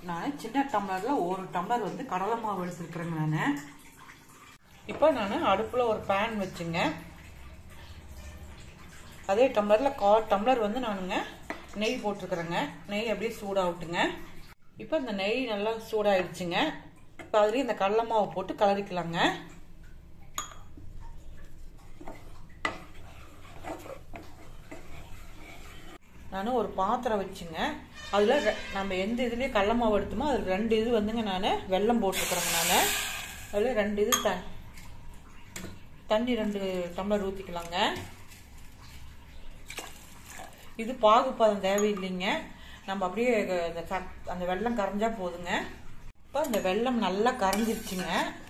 நான் சின்ன டம்ளரில் ஒரு டம்ளர் வந்து கடலை மாவு எடுத்துருக்குறேங்க நான் இப்போ நான் அடுப்பில் ஒரு பேன் வச்சுங்க அதே டம்ளரில் கால் டம்ளர் வந்து நானுங்க நெய் போட்டிருக்கிறேங்க நெய் அப்படியே சூடாகட்டுங்க இப்போ இந்த நெய் நல்லா சூடாயிடுச்சுங்க இப்போ அதுலேயும் இந்த கடலை மாவு போட்டு கலரிக்கலாங்க நான் ஒரு பாத்திரம் வச்சுங்க அதில் நம்ம எந்த இதுலேயும் கடல மாவு எடுத்தோமோ அதில் ரெண்டு இது வந்துங்க நான் வெல்லம் போட்டுக்கிறேங்க நான் அதில் ரெண்டு இது த தண்ணி ரெண்டு டம்ளர் ஊற்றிக்கலாங்க இது பாகுப்பதம் தேவையில்லைங்க நம்ம அப்படியே அந்த க அந்த வெள்ளம் கரைஞ்சா போதுங்க இப்போ அந்த வெள்ளம் நல்லா கரைஞ்சிருச்சுங்க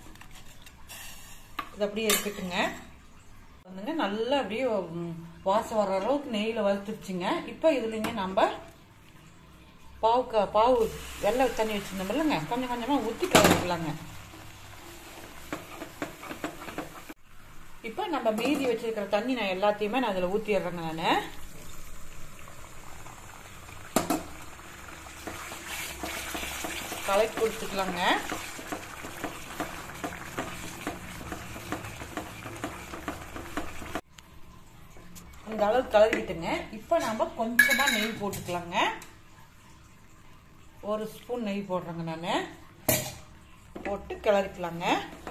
இது அப்படியே இருக்கட்டுங்க வந்துங்க நல்லா அப்படியே வாசம் வர்ற அளவுக்கு நெய்யில் வறுத்துருச்சுங்க இப்போ இதுலைங்க நம்ம பாவுக்கு பாவு வெள்ளை தண்ணி வச்சுருந்தோம் இல்லைங்க கொஞ்சம் கொஞ்சமாக ஊற்றி கலந்துக்கலாங்க இப்போ நம்ம மீதி வச்சிருக்கிற தண்ணி நான் எல்லாத்தையுமே நான் அதில் ஊற்றிடுறேங்க நான் கலக்கி கொடுத்துக்கலாங்க இந்த அளவு கலரிக்கிட்டுங்க இப்போ நம்ம கொஞ்சமாக நெய் போட்டுக்கலாங்க ஒரு ஸ்பூன் நெய் போடுறேங்க நான் போட்டு கிளறிக்கலாங்க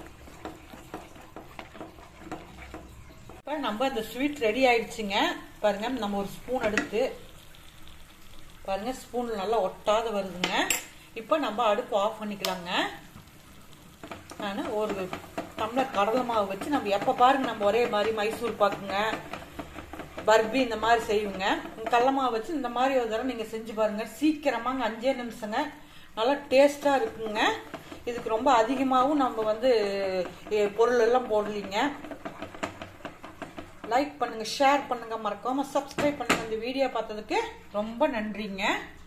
இப்போ நம்ம இந்த ஸ்வீட் ரெடி ஆயிடுச்சுங்க பாருங்க நம்ம ஒரு ஸ்பூன் எடுத்து பாருங்க ஸ்பூன் நல்லா ஒட்டாத வருதுங்க இப்போ நம்ம அடுப்பு ஆஃப் பண்ணிக்கலாங்க நான் ஒரு டம்ளர் கடலை மாவு வச்சு நம்ம எப்போ பாருங்க நம்ம ஒரே மாதிரி மைசூர் பாக்குங்க பர்பி இந்த மாதிரி செய்வோங்க கடல மாவு வச்சு இந்த மாதிரி ஒரு தடவை நீங்கள் செஞ்சு பாருங்க சீக்கிரமாங்க அஞ்சே நிமிஷங்க நல்லா டேஸ்டாக இருக்குங்க இதுக்கு ரொம்ப அதிகமாகவும் நம்ம வந்து பொருள் எல்லாம் போடலிங்க லைக் பண்ணுங்க ஷேர் பண்ணுங்க மறக்காம சப்ஸ்கிரைப் பண்ணுங்க இந்த வீடியோ பார்த்ததுக்கு ரொம்ப நன்றிங்க